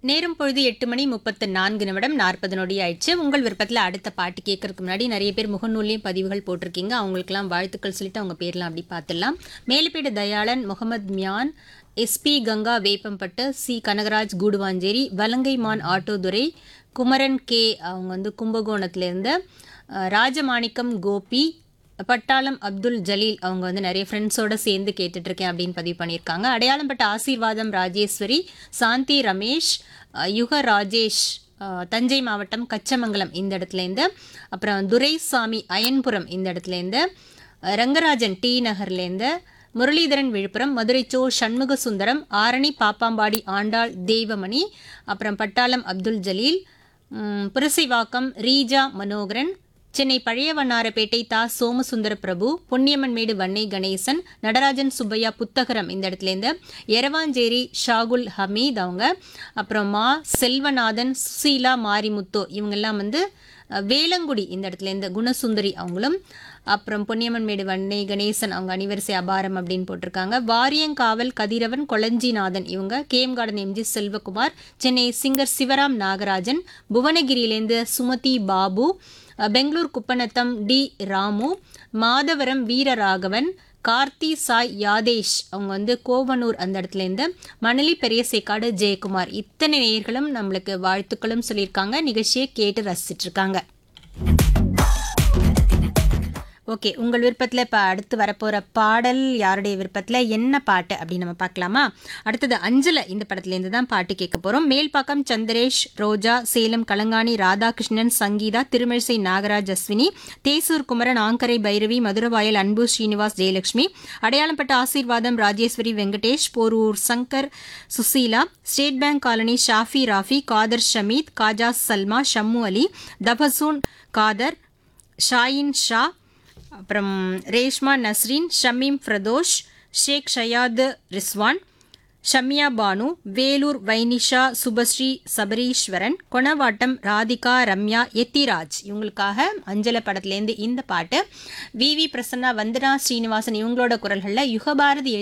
நேரம் பொழுது எட்டு மணி முப்பத்து நான்கு நிமிடம் நாற்பது நொடி ஆயிடுச்சு உங்கள் விருப்பத்தில் அடுத்த பாட்டு கேட்கறதுக்கு முன்னாடி நிறைய பேர் முகநூல்லையும் பதிவுகள் போட்டிருக்கீங்க அவங்களுக்கெல்லாம் வாழ்த்துக்கள் சொல்லிட்டு அவங்க பேர்லாம் அப்படி பார்த்துடலாம் மேலுப்பேடு தயாளன் முகமது மியான் எஸ்பி கங்கா வேப்பம்பட்டு சி கனகராஜ் கூடுவாஞ்சேரி வலங்கைமான் ஆட்டோதுரை குமரன் கே அவங்க வந்து கும்பகோணத்துலேருந்து அஹ், ராஜமாணிக்கம் கோபி பட்டாளம் அப்துல் ஜலீல் அவங்க வந்து நிறைய ஃப்ரெண்ட்ஸோட சேர்ந்து கேட்டுட்டு இருக்கேன் அப்படின்னு பதிவு பண்ணியிருக்காங்க அடையாளம் பட்ட ஆசீர்வாதம் ராஜேஸ்வரி சாந்தி ரமேஷ் அஹ், யுக ராஜேஷ் அஹ், தஞ்சை மாவட்டம் கச்சமங்கலம் இந்த இடத்துலேருந்து அப்புறம் துரைசாமி அயன்புரம் இந்த இடத்துலேருந்து அஹ், ரங்கராஜன் டி நகர்லேருந்து முரளிதரன் விழுப்புரம் மதுரை சோ சண்முக சுந்தரம் ஆரணி பாப்பாம்பாடி ஆண்டாள் தெய்வமணி அப்புறம் பட்டாளம் அப்துல் ஜலீல் உம், புரசைவாக்கம் ரீஜா மனோகரன் சென்னை பழைய வண்ணாரப்பேட்டை தா சோமசுந்தர பிரபு பொன்னியம்மன்மேடு வன்னை கணேசன் நடராஜன் சுப்பையா புத்தகரம் இந்த இடத்துலேருந்து எரவாஞ்சேரி ஷாகுல் ஹமீத் அவங்க அப்புறம் மா செல்வநாதன் சுசீலா மாரிமுத்து இவங்கெல்லாம் வந்து அஹ், வேலங்குடி இந்த இடத்துலேருந்து குணசுந்தரி அவங்களும் அப்புறம் பொன்னியம்மன்மேடு வன்னை கணேசன் அவங்க அணிவரிசை அபாரம் அப்படின்னு போட்டிருக்காங்க வாரியங்காவல் கதிரவன் கொளஞ்சிநாதன் இவங்க KM garden MG Selvakumar Chennai singer Sivaram Nagarajan புவனகிரியிலேருந்து சுமதி பாபு அஹ், பெங்களூர் குப்பநத்தம் டி ராமு மாதவரம் வீரராகவன் கார்த்தி சாய் யாதேஷ் அவங்க வந்து கோவனூர் அந்த இடத்துலேருந்து மணலி பெரிய சேக்காடு ஜெயக்குமார் இத்தனை நேயர்களும் நம்மளுக்கு வாழ்த்துக்களும் சொல்லியிருக்காங்க நிகழ்ச்சியை கேட்டு ரசிச்சிட்டு இருக்காங்க ஓகே உங்கள் விருப்பத்தில் இப்போ அடுத்து வரப்போகிற பாடல் யாருடைய விருப்பத்தில் என்ன பாட்டு அப்படின்னு நம்ம பார்க்கலாமா அடுத்தது அஞ்சல இந்த படத்துலேருந்து தான் பாட்டு கேட்க போகிறோம் மேல்பாக்கம் சந்திரேஷ் ரோஜா சேலம் கலங்காணி ராதாகிருஷ்ணன் சங்கீதா திருமிழிசை நாகராஜ் அஸ்வினி தேசூர் குமரன் ஆங்கரை பைரவி மதுரவாயல் அன்பு ஸ்ரீனிவாஸ் ஜெயலட்சுமி அடையாளப்பட்ட Aseervatham Rajeswari Venkatesh Porur Shankar Susheela state bank colony Shafi Rafi Khader Shameed Khaja Salma Shammu Ali Tabassum காதர் ஷாயின் ஷா அப்புறம் ரேஷ்மா நஸ்ரீன் ஷமீம் ஃப்ரதோஷ் ஷேக் ஷயாத் ரிஸ்வான் ஷமியா பானு வேலூர் வைனிஷா சுபஸ்ரீ சபரீஸ்வரன் கொணவாட்டம் ராதிகா ரம்யா எத்திராஜ் இவங்களுக்காக அஞ்சல படத்துலேருந்து இந்த பாட்டு வி வி பிரசன்னா வந்தனா ஸ்ரீனிவாசன் இவங்களோட குரல்களில் யுகபாரதி